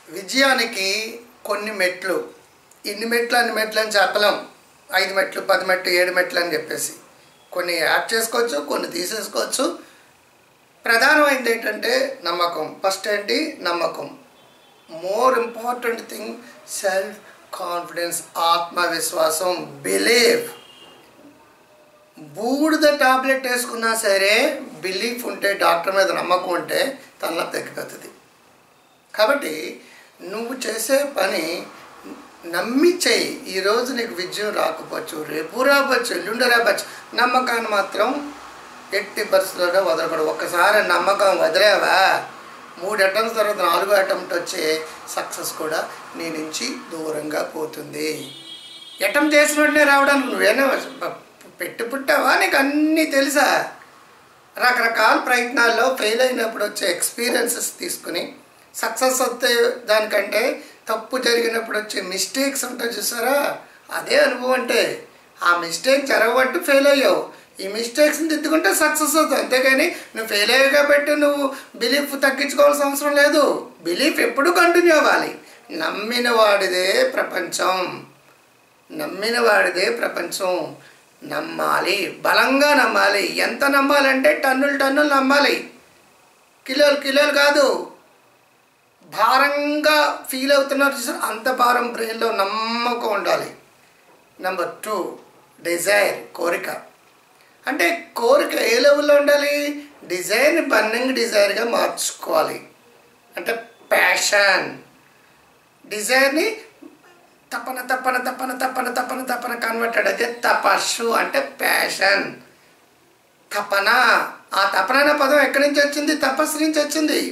విజయానికి కొన్ని మెట్లు ఇన్ని మెట్లు అన్ని మెట్లు అని చెప్పలేం ఐదు మెట్లు పది మెట్లు ఏడు మెట్లు అని చెప్పేసి కొన్ని యాడ్ చేసుకోవచ్చు కొన్ని తీసేసుకోవచ్చు ప్రధానమైనది ఏంటంటే నమ్మకం ఫస్ట్ ఏంటి నమ్మకం more important thing self confidence ఆత్మవిశ్వాసం బిలీవ్ బూడిద టాబ్లెట్ వేసుకున్నా సరే బిలీఫ్ ఉంటే డాక్టర్ మీద నమ్మకం ఉంటే తలనొప్పి తగ్గిపోతుంది కాబట్టి నువ్వు చేసే పని నమ్మి చెయ్యి ఈరోజు నీకు విజయం రాకపోవచ్చు రేపు రావచ్చు ఎల్లుండి రావచ్చు నమ్మకాన్ని మాత్రం ఎట్టి పరిస్థితుల్లో వదలకూడదు ఒక్కసారి నమ్మకం వదిలేవా మూడు అటెంప్ట్స్ తర్వాత నాలుగో అటెంప్ట్ వచ్చే సక్సెస్ కూడా నీ నుంచి దూరంగా పోతుంది అటెంప్ట్ చేసిన వెంటనే రావడానికి నువ్వేనా పెట్టి పుట్టావా నీకు అన్నీ తెలుసా రకరకాల ప్రయత్నాల్లో ఫెయిల్ అయినప్పుడు వచ్చే ఎక్స్పీరియన్సెస్ తీసుకుని సక్సెస్ వస్తే దానికంటే తప్పు జరిగినప్పుడు వచ్చే మిస్టేక్స్ ఉంటాయి చూసారా అదే అనుభవం అంటే ఆ మిస్టేక్ జరగబట్టి ఫెయిల్ అయ్యావు ఈ మిస్టేక్స్ని దిద్దుకుంటే సక్సెస్ అవుతుంది అంతేగాని నువ్వు ఫెయిల్ అయ్యావు కాబట్టి నువ్వు బిలీఫ్ తగ్గించుకోవాల్సిన అవసరం లేదు బిలీఫ్ ఎప్పుడు కంటిన్యూ అవ్వాలి నమ్మిన వాడిదే ప్రపంచం నమ్మిన వాడిదే ప్రపంచం నమ్మాలి బలంగా నమ్మాలి ఎంత నమ్మాలంటే టన్నులు టన్నులు నమ్మాలి కిలోలు కిలోలు కాదు భారంగా ఫీల్ అవుతున్నారు చూసారు అంత భారం బ్రెయిన్లో నమ్మకం ఉండాలి నెంబర్ టూ డిజైర్ కోరిక అంటే కోరిక ఏ లెవెల్లో ఉండాలి డిజైన్ బర్నింగ్ డిజైర్గా మార్చుకోవాలి అంటే ప్యాషన్ డిజైర్ని తపన తపన తపన తపన తపన తపన కన్వర్టెడ్ అయితే తపస్సు అంటే ప్యాషన్ తపన ఆ తపన అనే పదం ఎక్కడి నుంచి వచ్చింది తపస్సు నుంచి వచ్చింది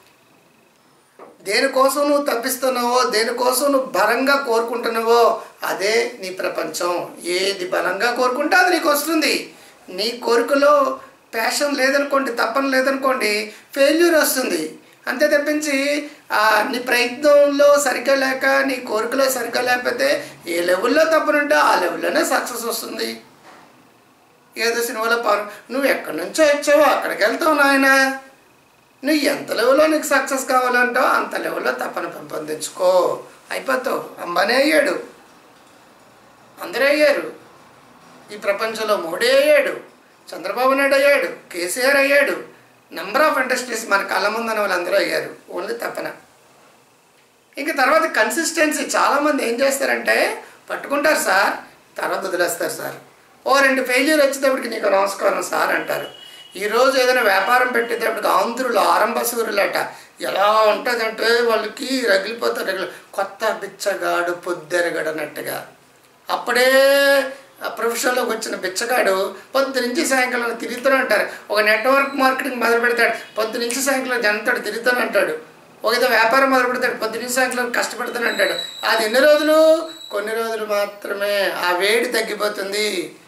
దేనికోసం నువ్వు తప్పిస్తున్నావో దేనికోసం నువ్వు బలంగా కోరుకుంటున్నావో అదే నీ ప్రపంచం ఏది బలంగా కోరుకుంటే అది నీకు వస్తుంది నీ కోరికలో ప్యాషన్ లేదనుకోండి తప్పన లేదనుకోండి ఫెయిల్యూర్ వస్తుంది అంతే తప్పించి ఆ, నీ ప్రయత్నంలో సరిగ్గా లేక నీ కోరికలో సరిగ్గా లేకపోతే ఏ లెవెల్లో తప్పనుంటే ఆ లెవెల్లోనే సక్సెస్ వస్తుంది ఏదో సినిమాలో పాలు నువ్వు ఎక్కడి నుంచో వచ్చావో అక్కడికి వెళ్తావు నాయన నువ్వు ఎంత లెవెల్లో నీకు సక్సెస్ కావాలంటావు అంత లెవెల్లో తప్పన పెంపొందించుకో అయిపోతావు అంబానీ అయ్యాడు అందరూ అయ్యారు ఈ ప్రపంచంలో మోడీ అయ్యాడు చంద్రబాబు నాయుడు అయ్యాడు కేసీఆర్ అయ్యాడు నెంబర్ ఆఫ్ ఇండస్ట్రీస్ మన కళ్ళ ముందున్న వాళ్ళందరూ అయ్యారు ఓన్లీ తపన ఇంక తర్వాత కన్సిస్టెన్సీ చాలామంది ఏం చేస్తారంటే పట్టుకుంటారు సార్ తర్వాత వదిలేస్తారు సార్ ఓ రెండు ఫెయిల్యూర్ వచ్చేటప్పటికి నీకు నమస్కారం సార్ అంటారు ఈరోజు ఏదైనా వ్యాపారం పెట్టేటప్పటికి ఆంధ్రులు ఆరంభసూరులట ఎలా ఉంటుందంటే వాళ్ళకి రగిలిపోతారు రగిలి కొత్త బిచ్చగాడు పొద్దెరగడనట్టుగా అప్పుడే ఆ ప్రొఫెషన్లోకి వచ్చిన బిచ్చగాడు పొద్దు నుంచి సాయంకాలం తిరుగుతూనే ఉంటారు ఒక నెట్వర్క్ మార్కెటింగ్ మొదలు పెడతాడు పొద్దు నుంచి సాయంకాలం జనతాడు తిరుగుతూనే అంటాడు ఒక ఏదో వ్యాపారం మొదలు పెడతాడు పొద్దు నుంచి సాయంకాలం కష్టపడుతూనే అంటాడు అది ఎన్ని రోజులు కొన్ని రోజులు మాత్రమే ఆ వేడి తగ్గిపోతుంది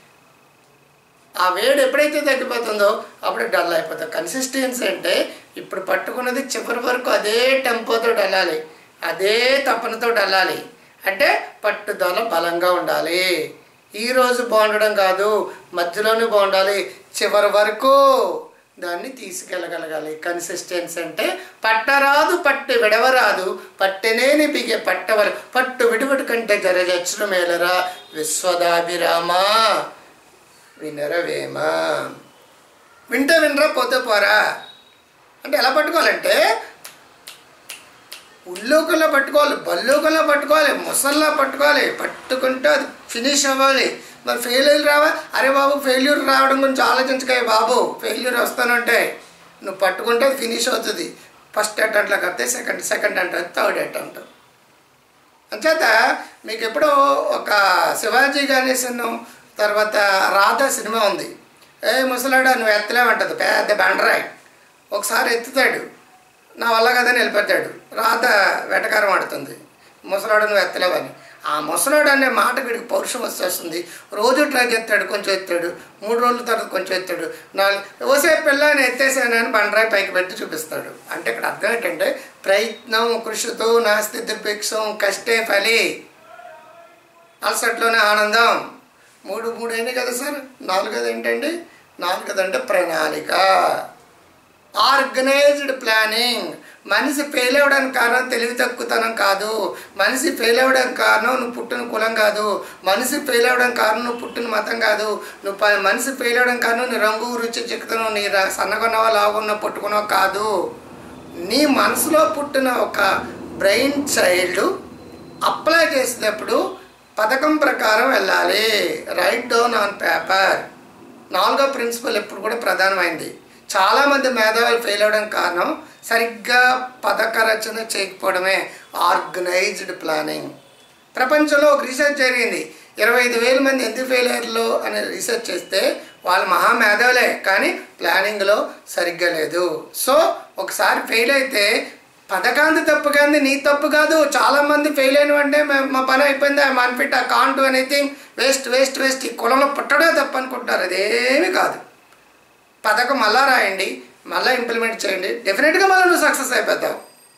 ఆ వేడి ఎప్పుడైతే తగ్గిపోతుందో అప్పుడు డల్ అయిపోతుంది కన్సిస్టెన్సీ అంటే ఇప్పుడు పట్టుకున్నది చివరి వరకు అదే టెంపోతో డల్లాలి అదే తపనతో డల్లాలి అంటే పట్టుదల బలంగా ఉండాలి ఈరోజు బాగుండడం కాదు మధ్యలోనే బాగుండాలి చివరి వరకు దాన్ని తీసుకెళ్ళగలగాలి కన్సిస్టెన్సీ అంటే పట్టరాదు పట్టు విడవరాదు పట్టెనేని బిగే పట్టవర పట్టు విడివడి కంటే జరగచ్చును మేలరా విశ్వదాభిరామా వినరవేమ వింటే వినరా పోతే పోరా అంటే ఎలా పట్టుకోవాలంటే ఉల్లోకల్లా పట్టుకోవాలి బల్లోకల్లా పట్టుకోవాలి ముసల్లా పట్టుకోవాలి పట్టుకుంటే అది ఫినిష్ అవ్వాలి మరి ఫెయిల్యూర్ రావా అరే బాబు ఫెయిల్యూర్ రావడం గురించి ఆలోచించకాయ బాబు ఫెయిల్యూర్ వస్తానంటే నువ్వు పట్టుకుంటే అది ఫినిష్ అవుతుంది ఫస్ట్ అటెంప్ట్లో కడితే second second attempt third attempt అంచేత మీకు ఎప్పుడో ఒక శివాజీ గణేశన్ తర్వాత రాధా సినిమా ఉంది ఏ ముసలాడా నువ్వు ఎత్తలేమంటది పెద్ద బండరాయ్ ఒకసారి ఎత్తుతాడు నా వల్ల కదని వెళ్ళిపోతాడు రాధ వెటకారం ఆడుతుంది ముసలాడు నువ్వు ఎత్తలేవని ఆ ముసలాడు అనే మాట వీడికి పౌరుషం వచ్చేస్తుంది రోజు ట్రై చేస్తాడు కొంచెం ఎత్తాడు మూడు రోజుల తర్వాత కొంచెం ఎత్తాడు నాలుగు ఓసే పిల్లని ఎత్తేసానని బండరాయి పైకి పెట్టి చూపిస్తాడు అంటే ఇక్కడ అర్థం ఏంటంటే ప్రయత్నం కృషితో నాస్తి దుర్భిక్షం కష్టే ఫలి అలసట్లోనే ఆనందం మూడు మూడు అయినాయి కదా సార్ నాలుగోది ఏంటండి నాలుగోది అంటే ప్రణాళిక ఆర్గనైజ్డ్ ప్లానింగ్ మనిషి ఫెయిల్ అవ్వడానికి కారణం తెలివి తక్కువతనం కాదు మనిషి ఫెయిల్ అవ్వడానికి కారణం నువ్వు పుట్టిన కులం కాదు మనిషి ఫెయిల్ అవ్వడానికి కారణం నువ్వు పుట్టిన మతం కాదు నువ్వు ప- మనిషి ఫెయిల్ అవ్వడానికి కారణం నీ రంగు రుచి చిక్కుతనం నీ ర- సన్నగొన్నవా లావున్న పుట్టుకున్నావు కాదు నీ మనసులో పుట్టిన ఒక బ్రెయిన్ చైల్డ్ అప్లై చేసేటప్పుడు పథకం ప్రకారం వెళ్ళాలి రైట్ డౌన్ ఆన్ పేపర్ నాలుగో ప్రిన్సిపల్ ఎప్పుడు కూడా ప్రధానమైంది చాలామంది మేధావులు ఫెయిల్ అవ్వడం కారణం సరిగ్గా పథక రచన చేయకపోవడమే ఆర్గనైజ్డ్ ప్లానింగ్ ప్రపంచంలో ఒక రీసెర్చ్ జరిగింది ఇరవై ఐదు వేల మంది ఎందుకు ఫెయిల్ అయ్యారు అని రీసెర్చ్ చేస్తే వాళ్ళు మహా మేధావులే కానీ ప్లానింగ్లో సరిగ్గా లేదు సో ఒకసారి ఫెయిల్ అయితే పథకాంతి తప్పు కాదు నీ తప్పు కాదు చాలా మంది ఫెయిల్ అయిన అంటే మా పని అయిపోయింది ఐ అన్ఫిట్ ఆ can't anything waste waste waste ఈ కులంలో పుట్టడే తప్పు అనుకుంటారు అదేమీ కాదు పథకం మళ్ళా రాయండి మళ్ళీ ఇంప్లిమెంట్ చేయండి డెఫినెట్గా మళ్ళీ నువ్వు సక్సెస్ అయిపోతావు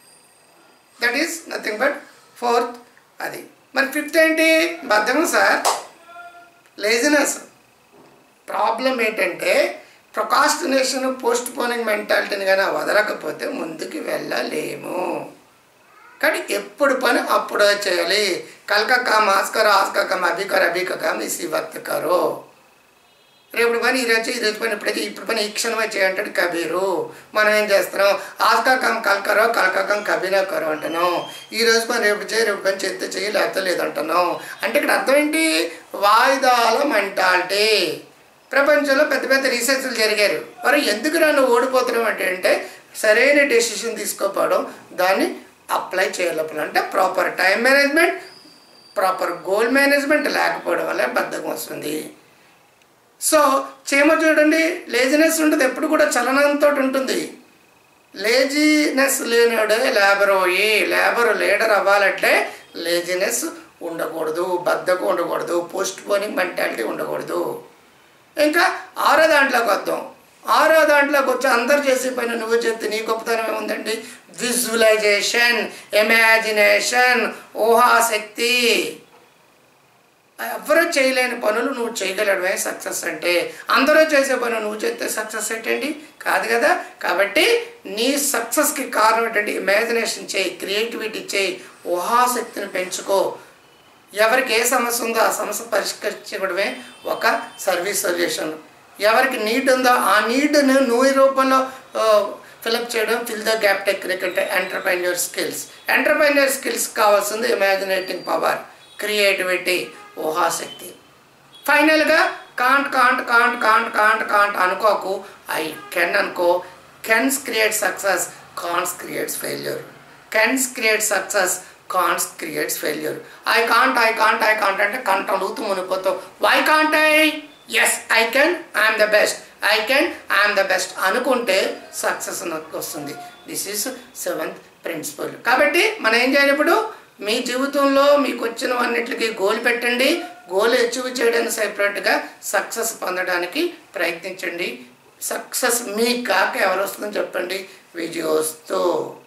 that is nothing but fourth అది మరి ఫిఫ్త్ ఏంటి బద్ధకం సార్ లేజినెస్ ప్రాబ్లం ఏంటంటే ప్రొకాస్టినేషన్ పోస్ట్ పోనింగ్ మెంటాలిటీని కానీ వదలకపోతే ముందుకు వెళ్ళలేము కానీ ఎప్పుడు పని అప్పుడే చేయాలి కల్క కామ్ ఆస్కర్ ఆస్క కామ్ అభి కర్ అభి కామ్ ఇసి వక్త్ కరో రేపు పని ఈ రోజు ఈ రోజు పని ఇప్పుడైతే ఇప్పుడు పని ఈ క్షణమే చేయంటాడు కబీరు మనం ఏం చేస్తున్నాం ఆస్కా కమ్ కల్కరో కల్కా కమ్ కబీనా కరో అంటున్నాం ఈ రోజు పని రేపు చేయి రేపు పని చేస్తే చేయి లేకపోతే లేదంటున్నాం అంటే ఇక్కడ అర్థం ఏంటి వాయిదాల మెంటాలిటీ ప్రపంచంలో పెద్ద పెద్ద రీసెర్చ్లు జరిగారు మరి ఎందుకు నన్ను ఓడిపోతున్నాం అంటే అంటే సరైన డెసిషన్ తీసుకోకపోవడం దాన్ని అప్లై చేయాలి అంటే proper time management proper goal management లేకపోవడం వల్ల బద్ధకం వస్తుంది సో చీమ చూడండి లేజినెస్ ఉంటుంది ఎప్పుడు కూడా చలనంతో ఉంటుంది లేజినెస్ లేనివాడే లేబర్ పోయి లేబర్ లీడర్ అవ్వాలంటే లేజినెస్ ఉండకూడదు బద్ధకం ఉండకూడదు పోస్ట్ పోనింగ్ మెంటాలిటీ ఉండకూడదు ఇంకా ఆరో దాంట్లోకి వద్దాం ఆరో దాంట్లోకి వచ్చి అందరు చేసే పని నువ్వు చేస్తే నీ గొప్పతనం ఏముందండి విజువలైజేషన్ ఇమాజినేషన్ ఊహాశక్తి ఎవరు చేయలేని పనులు నువ్వు చేయగలడమే సక్సెస్ అంటే అందరూ చేసే పనులు నువ్వు చేస్తే సక్సెస్ ఏంటండి కాదు కదా కాబట్టి నీ సక్సెస్కి కారణం ఏంటంటే ఇమాజినేషన్ చేయి క్రియేటివిటీ చేయి ఊహాశక్తిని పెంచుకో ఎవరికి ఏ సమస్య ఉందో ఆ సమస్య పరిష్కరించడమే ఒక సర్వీస్ సొల్యూషన్ ఎవరికి నీడ్ ఉందో ఆ నీడ్ను నువ్వు ఈ రూపంలో ఫిలప్ చేయడం ఫిల్ ద గ్యాప్ టెక్నిక్ అంటే ఎంటర్ప్రైన్యూర్ స్కిల్స్ ఎంటర్ప్రైన్యూర్ స్కిల్స్ కావాల్సింది ఇమాజినేటింగ్ పవర్ క్రియేటివిటీ ఊహాశక్తి ఫైనల్గా can't can't can't can't can't can't అనుకోకు ఐ కెన్ అనుకో cans create success can'ts creates failure cans create success can'ts creates failure I can't I can't I can't అంటే కంట అడుగుతూ మునిపోతావు why can't I yes I can I'm the best I can I'm the best అనుకుంటే success వస్తుంది this is seventh principle కాబట్టి మనం ఏం చేయాలి ఇప్పుడు మీ జీవితంలో మీకు వచ్చినవన్నిటికీ గోల్ పెట్టండి గోల్ అచీవ్ చేయడానికి సెపరేట్గా సక్సెస్ పొందడానికి ప్రయత్నించండి సక్సెస్ మీ కాక ఎవరు వస్తుందని చెప్పండి విజయోస్తూ